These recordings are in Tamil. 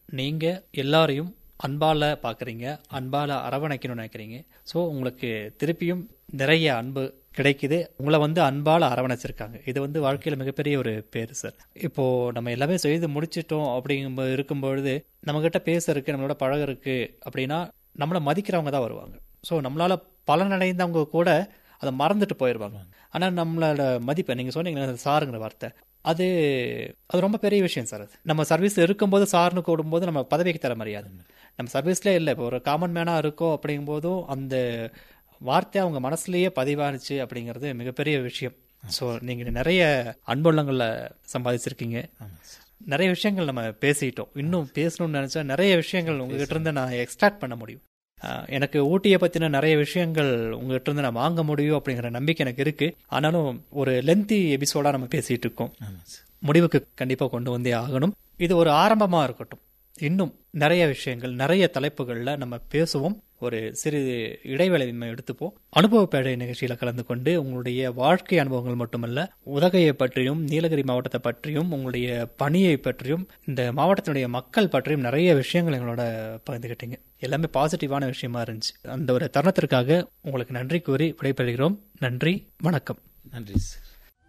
நீங்க எல்லாரையும் அன்பால பாக்குறீங்க அன்பால அரவணைக்கணும்னு நினைக்கிறீங்க ஸோ உங்களுக்கு திருப்பியும் நிறைய அன்பு கிடைக்குது உங்களை வந்து அன்பால அரவணைச்சிருக்காங்க இது வந்து வாழ்க்கையில மிகப்பெரிய ஒரு பேரு சார் இப்போ நம்ம எல்லாமே செய்து முடிச்சிட்டோம் அப்படிங்கும்போது இருக்கும்பொழுது நம்ம கிட்ட பேசுறதுக்கு நம்மளோட பழகுறதுக்கு அப்படின்னா நம்மளை மதிக்கிறவங்க தான் வருவாங்க ஸோ நம்மளால பலனடைந்தவங்க கூட அதை மறந்துட்டு போயிடுவாங்க ஆனால் நம்மளோட மதிப்பை நீங்கள் சொன்னீங்க சாருங்கிற வார்த்தை அது அது ரொம்ப பெரிய விஷயம் சார் அது நம்ம சர்வீஸ் இருக்கும்போது சார்னு கூடும்போது நம்ம பதவிக்கு தர மரியாதை நம்ம சர்வீஸ்லேயே இல்லை இப்போ ஒரு காமன் மேனாக இருக்கோம் அப்படிங்கும்போதும் அந்த வார்த்தை அவங்க மனசுலயே பதிவானுச்சு அப்படிங்கிறது மிகப்பெரிய விஷயம் ஸோ நீங்கள் நிறைய அன்புள்ளங்களில் சம்பாதிச்சிருக்கீங்க நிறைய விஷயங்கள் நம்ம பேசிட்டோம் இன்னும் பேசணும்னு நினைச்சா நிறைய விஷயங்கள் உங்ககிட்ட இருந்து நான் எக்ஸ்ட்ராக்ட் பண்ண முடியும் ஆஹ் எனக்கு ஊட்டியை பத்தின நிறைய விஷயங்கள் உங்ககிட்ட இருந்து நான் வாங்க முடியும் அப்படிங்கிற நம்பிக்கை எனக்கு இருக்கு ஆனாலும் ஒரு லென்த்தி எபிசோடா நம்ம பேசிட்டு இருக்கோம் முடிவுக்கு கண்டிப்பா கொண்டு வந்தே ஆகணும் இது ஒரு ஆரம்பமா இருக்கட்டும் இன்னும் நிறைய விஷயங்கள் நிறைய தலைப்புகள்ல நம்ம பேசுவோம் ஒரு சிறு இடைவேளை நம்ம எடுத்துப்போம் அனுபவ பேழை நிகழ்ச்சியில கலந்து கொண்டு உங்களுடைய வாழ்க்கை அனுபவங்கள் மட்டுமல்ல உதகையை பற்றியும் நீலகிரி மாவட்டத்தை பற்றியும் உங்களுடைய பணியை பற்றியும் இந்த மாவட்டத்தினுடைய மக்கள் பற்றியும் நிறைய விஷயங்கள் எங்களோட பகிர்ந்துக்கிட்டீங்க எல்லாமே பாசிட்டிவான விஷயமா இருந்துச்சு அந்த ஒரு தருணத்திற்காக உங்களுக்கு நன்றி கூறி விடைபெறுகிறோம் நன்றி வணக்கம் நன்றி சார்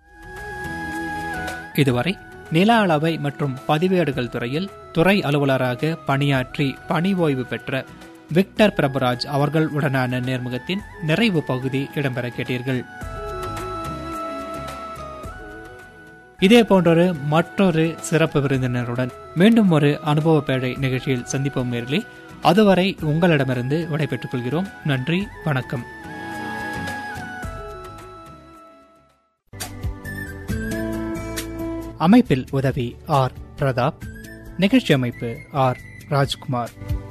இதுவரை நில அளவை மற்றும் பதிவேடுகள் துறையில் துறை அலுவலராக பணியாற்றி பணி ஓய்வு பெற்ற விக்டர் பிரபுராஜ் அவர்கள் உடனான நேர்முகத்தின் நிறைவு பகுதி இடம்பெற கேட்டீர்கள் இதே போன்றொரு மற்றொரு சிறப்பு விருந்தினருடன் மீண்டும் ஒரு அனுபவ பேழை நிகழ்ச்சியில் சந்திப்போம் நேர்களே அதுவரை உங்களிடமிருந்து விடைபெற்றுக் கொள்கிறோம் நன்றி வணக்கம் அமைப்பில் உதவி ஆர் பிரதாப் நிகழ்ச்சி அமைப்பு ஆர் ராஜ்குமார்